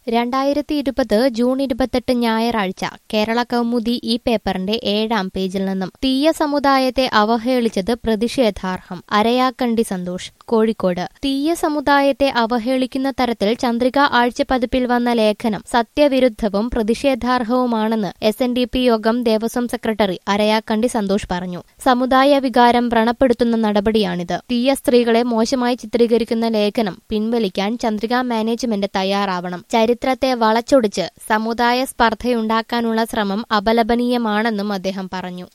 രണ്ടായിരത്തി ഇരുപത് ജൂൺ ഇരുപത്തെട്ട് ഞായറാഴ്ച കേരള കൗമുദി ഈ പേപ്പറിന്റെ ഏഴാം പേജിൽ നിന്നും തീയ സമുദായത്തെ അവഹേളിച്ചത് പ്രതിഷേധാർഹം അരയാക്കണ്ടി സന്തോഷ് കോഴിക്കോട് തീയ സമുദായത്തെ അവഹേളിക്കുന്ന തരത്തിൽ ചന്ദ്രിക ആഴ്ചപ്പതിപ്പിൽ വന്ന ലേഖനം സത്യവിരുദ്ധവും പ്രതിഷേധാർഹവുമാണെന്ന് എസ് എൻ ഡി പി യോഗം ദേവസ്വം സെക്രട്ടറി അരയാക്കണ്ടി സന്തോഷ് പറഞ്ഞു സമുദായ വികാരം വ്രണപ്പെടുത്തുന്ന നടപടിയാണിത് തീയ സ്ത്രീകളെ മോശമായി ചിത്രീകരിക്കുന്ന ലേഖനം പിൻവലിക്കാൻ ചന്ദ്രിക മാനേജ്മെന്റ് തയ്യാറാവണം ചരിത്രത്തെ വളച്ചൊടിച്ച് സമുദായ സ്പർദ്ധയുണ്ടാക്കാനുള്ള ശ്രമം അപലപനീയമാണെന്നും അദ്ദേഹം പറഞ്ഞു